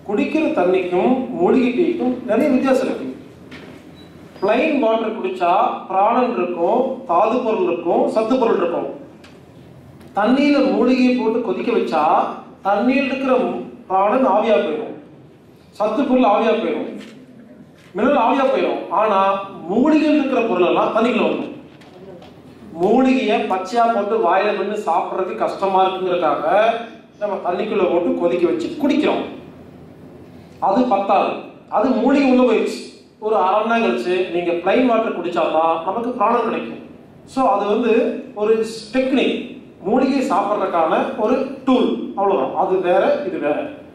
குடிக்கிற தண்ணிக்கும் மூலிகை டீக்கும் நிறைய வித்தியாசம் இருக்கு பிளைன் வாட்டர் குடிச்சா பிராணன் இருக்கும் தாது பொருள் இருக்கும் சத்து பொருள் இருக்கும் தண்ணியில மூலிகையை போட்டு கொதிக்க வச்சா தண்ணியில் இருக்கிற பிராணன் ஆவியா போயிடும் சத்து பொருள் ஆவியா போயிடும் மினரல் ஆவியா போயிடும் ஆனா மூலிகையில் இருக்கிற பொருள் எல்லாம் தண்ணிக்குள்ள வந்துடும் மூலிகையை பச்சையா போட்டு வாயில பண்ணி சாப்பிட்றதுக்கு கஷ்டமா இருக்குங்கிறதுக்காக நம்ம தண்ணிக்குள்ள போட்டு கொதிக்க வச்சு குடிக்கிறோம் அது பத்தாது அது மூலிகை உள்ள போயிடுச்சு ஒரு அரை மணி நேரம் கழிச்சு நீங்க பிளைன் வாட்டர் குடிச்சாதான் நமக்கு பிராணம் கிடைக்கும் ஸோ அது வந்து ஒரு டெக்னிக் மூலிகை சாப்பிட்றதுக்கான ஒரு டூல் அவ்வளவுதான் அது வேற இது வேற